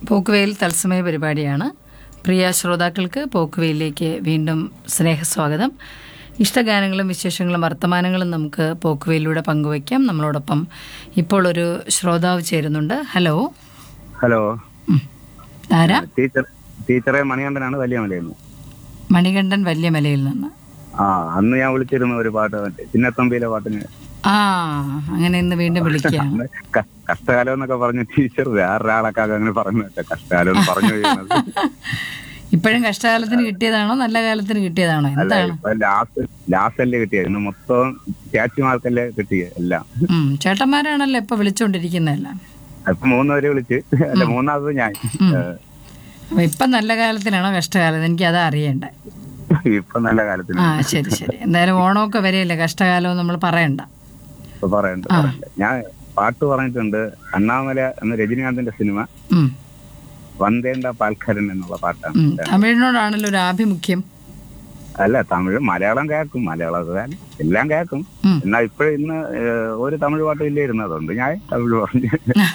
പോക്കുവെയിൽ തത്സമയ പരിപാടിയാണ് പ്രിയ ശ്രോതാക്കൾക്ക് പോക്കുവെയിലേക്ക് വീണ്ടും സ്നേഹസ്വാഗതം ഇഷ്ടഗാനങ്ങളും വിശേഷങ്ങളും വർത്തമാനങ്ങളും നമുക്ക് പോക്കുവെയിലൂടെ പങ്കുവയ്ക്കാം നമ്മളോടൊപ്പം ഇപ്പോൾ ഒരു ശ്രോതാവ് ചേരുന്നുണ്ട് ഹലോ ഹലോ ഉം. ആരാ ടീച്ചർ ടീച്ചറെ മണികണ്ഠനാണ് വലിയ മലയിൽ മണികണ്ഠൻ വല്യമലയിൽ നിന്ന് ആ അന്ന് ഞാൻ വിളിച്ചിരുന്നു ഒരു പാട്ട് മറ്റേ ചിന്നത്തമ്പിയിലെ പാട്ടിന് ആ അങ്ങനെ ഇന്ന് വീണ്ടും വിളിക്കുകയാണ് അന്ന് ക- കഷ്ടകാലം എന്നൊക്കെ പറഞ്ഞ ടീച്ചർ വേറൊരാളൊക്കെ അങ്ങനെ പറഞ്ഞു വെച്ച കഷ്ടകാലം എന്ന് പറഞ്ഞു കഴിയുന്നത് ഇപ്പോഴും കഷ്ടകാലത്തിന് കിട്ടിയതാണോ നല്ല കാലത്തിന് കിട്ടിയതാണോ അല്ല എന്താണ് ഇപ്പൊ ലാസ്റ്റ് ലാസ്റ്റ് അല്ലേ കിട്ടിയത് ഇന്ന് മൊത്തം ചാച്ചിമാർക്കല്ലേ കിട്ടിയത് എല്ലാം ഉം, ചേട്ടന്മാരാണല്ലോ ഇപ്പൊ വിളിച്ചോണ്ടിരിക്കുന്നതെല്ലാം അപ്പൊ മൂന്നുപേരെ വിളിച്ച് അല്ല മൂന്നാമത് ഞാൻ ഏഹ്, അപ്പൊ ഇപ്പൊ നല്ല കാലത്തിലാണോ കഷ്ടകാലം എനിക്ക് അതാ അറിയണ്ടേ ഇപ്പൊ നല്ല കാലത്തിന് ആ ശരി ശരി എന്തായാലും ഓണമൊക്കെ വരെയല്ലേ കഷ്ടകാലം നമ്മൾ പറയണ്ട ഇപ്പൊ പറയണ്ട പറയണ്ട. ഞാൻ പാട്ട് പറഞ്ഞിട്ടുണ്ട് അണ്ണാമല എന്ന രജനീകാന്തിന്റെ സിനിമ ഉം, വന്ദേണ്ട പാൽക്കാരൻ എന്നുള്ള പാട്ടാണ് ഉം. തമിഴിനോടാണല്ലോ ഒരു ആഭിമുഖ്യം അല്ല തമിഴ് മലയാളം കേൾക്കും മലയാളം ഒക്കെ എല്ലാം കേൾക്കും ഉം. എന്നാ ഇപ്പോഴും ഇന്ന് ഏഹ്, ഒരു തമിഴ് പാട്ടും ഇല്ലായിരുന്നു അതുകൊണ്ട് ഞാൻ തമിഴ് പറഞ്ഞു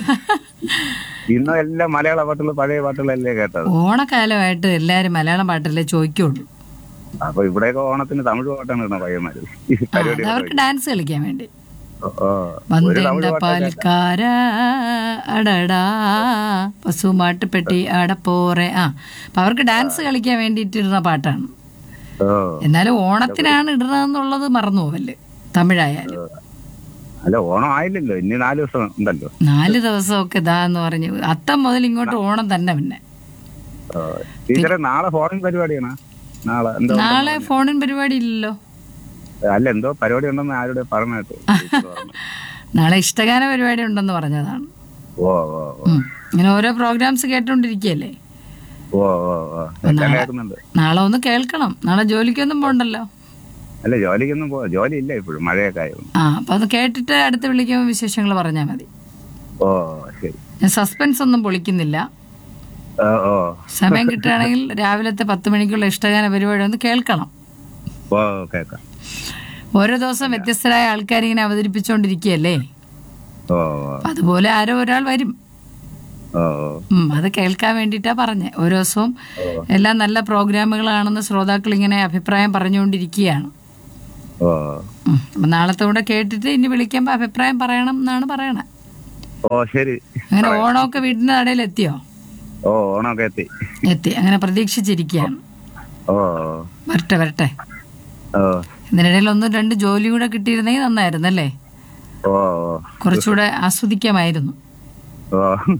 ഇന്ന് എല്ലാം മലയാള പാട്ടുകൾ പഴയ പാട്ടുകളല്ലേ കേട്ടത് ഓണക്കാലമായിട്ട് എല്ലാരും മലയാളം പാട്ടല്ലേ ചോദിക്കുള്ളൂ അപ്പൊ ഇവിടെയൊക്കെ ഓണത്തിന് തമിഴ് പാട്ടാണ് ഇടുന്നത് പയ്യന്മാര് ഈ ആ, പരിപാടി അത് അവർക്ക് ഡാൻസ് കളിക്കാൻ വേണ്ടി ഓ, ഓ. ഒരു വന്ദേണ്ട തമിഴ് പാട്ട് പാൽക്കാര അടടാ പശുമാട്ടുപെട്ടി അടപ്പോറെ ആ അപ്പൊ അവർക്ക് ഡാൻസ് കളിക്കാൻ വേണ്ടിയിട്ടിരുന്ന പാട്ടാണ് ഓ എന്നാലും ഓണത്തിനാണ് ഇടുന്നതെന്നുള്ളത് മറന്നു പോവല്ലേ തമിഴായാലും അല്ല ഓണം ആയില്ലല്ലോ ഇനി നാല് ദിവസം ഉണ്ടല്ലോ നാല് ദിവസമൊക്കെ ഇതാന്ന് പറഞ്ഞു അത്തം മുതൽ ഇങ്ങോട്ട് ഓണം തന്നെ പിന്നെ ഓ. ടീച്ചറെ നാളെ ഫോറിൻ പരിപാടിയാണ് നാളെ എന്തോ നാളെ ഫോണിൻ പരിപാടി ഇല്ലല്ലോ അല്ല എന്തോ പരിപാടി ഉണ്ടെന്ന് ആരുടെ പറഞ്ഞു കേട്ടു ടീച്ചർ പറഞ്ഞു. നാളെ ഇഷ്ടഗാന പരിപാടി ഉണ്ടെന്ന് പറഞ്ഞതാണ് ഓ ഓ ഓ ഉം. ഇങ്ങനെ ഓരോ പ്രോഗ്രാംസ് കേട്ടോണ്ടിരിക്കുകയല്ലേ ഓ ഓ ഓ എല്ലാം കേൾക്കുന്നുണ്ട് നാളെ ഒന്ന് കേൾക്കണം നാളെ ജോലിക്കൊന്നും പോണ്ടല്ലോ അല്ല ജോലിക്കൊന്നും പോ ജോലി ഇല്ല ഇപ്പോഴും മഴയൊക്കെ ആയിരുന്നു ആ അപ്പൊ അത് കേട്ടിട്ട് അടുത്ത് വിളിക്കുമ്പോൾ വിശേഷങ്ങൾ പറഞ്ഞാൽ മതി ഓ ശരി ഞാൻ സസ്പെൻസ് ഒന്നും പൊളിക്കുന്നില്ല ഓ ഓ സമയം കിട്ടുകയാണെങ്കിൽ രാവിലത്തെ പത്ത് മണിക്കുള്ള ഇഷ്ടഗാന പരിപാടി ഒന്ന് കേൾക്കണം ഓ കേക്കാം ഓരോ ദിവസം വ്യത്യസ്തരായ ആൾക്കാർ ഇങ്ങനെ അവതരിപ്പിച്ചുകൊണ്ടിരിക്കുകയല്ലേ ഓ അപ്പൊ അതുപോലെ ആരോ ഒരാൾ വരും ഓ ഉം, അത് കേൾക്കാൻ വേണ്ടിയിട്ടാ പറഞ്ഞേ ഓരോ ദിവസവും എല്ലാം നല്ല പ്രോഗ്രാമുകളാണെന്ന് ശ്രോതാക്കൾ ഇങ്ങനെ അഭിപ്രായം പറഞ്ഞുകൊണ്ടിരിക്കുകയാണ് ഓ ഉം, അപ്പൊ നാളത്തെ കൂടെ കേട്ടിട്ട് ഇനി വിളിക്കുമ്പോൾ അഭിപ്രായം പറയണം എന്നാണ് പറയണേ ഓ ശരി അങ്ങനെ ഓണമൊക്കെ വീടിന്റെ നടയിൽ എത്തിയോ ഓ ഓണമൊക്കെ എത്തി എത്തി അങ്ങനെ പ്രതീക്ഷിച്ചിരിക്കുകയാണ് ഓ വരട്ടെ വരട്ടെ ഓ ഇതിനിടയിൽ ഒന്നും രണ്ട് ജോലി കൂടെ കിട്ടിയിരുന്നെങ്കിൽ നന്നായിരുന്നല്ലേ ഓ കുറച്ചുകൂടെ ആസ്വദിക്കാമായിരുന്നു ഓ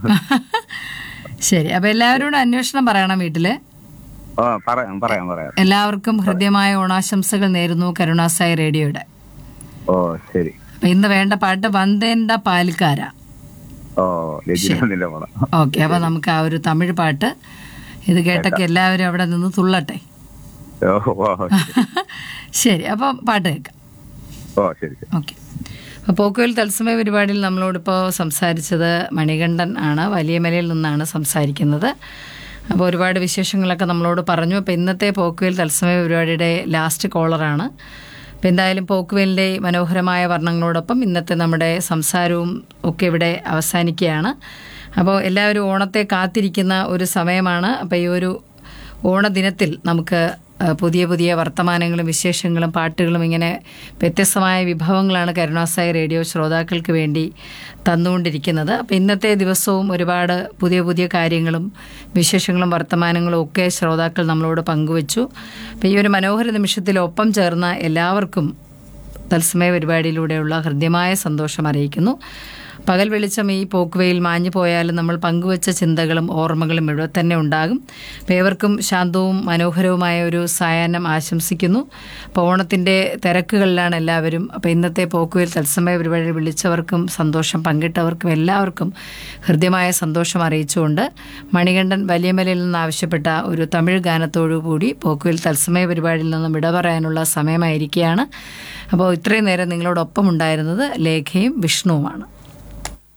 ശരി അപ്പൊ എല്ലാവരോടും അന്വേഷണം പറയണം വീട്ടില് ഓ പറയാം പറയാം പറയാം എല്ലാവർക്കും ഹൃദ്യമായ ഓണാശംസകൾ നേരുന്നു കരുണാസായി റേഡിയോയുടെ ഓ ശരി അപ്പൊ ഇന്ന് വേണ്ട പാട്ട് വന്ദേണ്ട പാൽക്കാര ഓ രജനീകാന്തിന്റെ പടം ഓക്കെ അപ്പൊ നമുക്ക് ആ ഒരു തമിഴ് പാട്ട് ഇത് കേട്ടൊക്കെ എല്ലാവരും അവിടെ നിന്ന് തുള്ളട്ടെ ഓ ഓ ശരി അപ്പൊ പാട്ട് കേൾക്കാം ഓ ശരി ശരി ഓക്കെ അപ്പോൾ പോക്കുവൽ തത്സമയ പരിപാടിയിൽ നമ്മളോടിപ്പോൾ സംസാരിച്ചത് മണികണ്ഠൻ ആണ് വലിയ മലയിൽ നിന്നാണ് സംസാരിക്കുന്നത് അപ്പോൾ ഒരുപാട് വിശേഷങ്ങളൊക്കെ നമ്മളോട് പറഞ്ഞു അപ്പോൾ ഇന്നത്തെ പോക്കുവൽ തത്സമയ പരിപാടിയുടെ ലാസ്റ്റ് കോളറാണ് അപ്പോൾ എന്തായാലും പോക്കുവലിൻ്റെ മനോഹരമായ വർണ്ണങ്ങളോടൊപ്പം ഇന്നത്തെ നമ്മുടെ സംസാരവും ഒക്കെ ഇവിടെ അവസാനിക്കുകയാണ് അപ്പോൾ എല്ലാവരും ഓണത്തെ കാത്തിരിക്കുന്ന ഒരു സമയമാണ് അപ്പോൾ ഈ ഒരു ഓണദിനത്തിൽ നമുക്ക് ആ, പുതിയ പുതിയ വർത്തമാനങ്ങളും വിശേഷങ്ങളും പാട്ടുകളും ഇങ്ങനെ വ്യത്യസ്തമായ വിഭവങ്ങളാണ് കരുണാസായി റേഡിയോ ശ്രോതാക്കൾക്ക് വേണ്ടി തന്നുകൊണ്ടിരിക്കുന്നത് അപ്പോൾ ഇന്നത്തെ ദിവസവും ഒരുപാട് പുതിയ പുതിയ കാര്യങ്ങളും വിശേഷങ്ങളും വർത്തമാനങ്ങളും ഒക്കെ ശ്രോതാക്കൾ നമ്മളോട് പങ്കുവച്ചു അപ്പോൾ ഈ ഒരു മനോഹര നിമിഷത്തിൽ ഒപ്പം ചേർന്ന എല്ലാവർക്കും തത്സമയ പരിപാടിയിലൂടെയുള്ള ഹൃദ്യമായ സന്തോഷം അറിയിക്കുന്നു പകൽ വെളിച്ചം ഈ പോക്കുവയിൽ മാഞ്ഞു പോയാലും നമ്മൾ പങ്കുവച്ച ചിന്തകളും ഓർമ്മകളും ഇവിടെ തന്നെ ഉണ്ടാകും അപ്പോൾ ഏവർക്കും ശാന്തവും മനോഹരവുമായ ഒരു സായാഹ്നം ആശംസിക്കുന്നു അപ്പോൾ ഓണത്തിൻ്റെ തിരക്കുകളിലാണ് എല്ലാവരും അപ്പോൾ ഇന്നത്തെ പോക്കുവയിൽ തത്സമയ പരിപാടി വിളിച്ചവർക്കും സന്തോഷം പങ്കിട്ടവർക്കും എല്ലാവർക്കും ഹൃദ്യമായ സന്തോഷം അറിയിച്ചുകൊണ്ട് മണികണ്ഠൻ വലിയമലയിൽ നിന്ന് ആവശ്യപ്പെട്ട ഒരു തമിഴ് ഗാനത്തോടു കൂടി പോക്കുവയിൽ തത്സമയ പരിപാടിയിൽ നിന്നും ഇട പറയാനുള്ള സമയമായിരിക്കുകയാണ് അപ്പോൾ ഇത്രയും നേരം നിങ്ങളോടൊപ്പം ഉണ്ടായിരുന്നത് ലേഖയും വിഷ്ണുവുമാണ്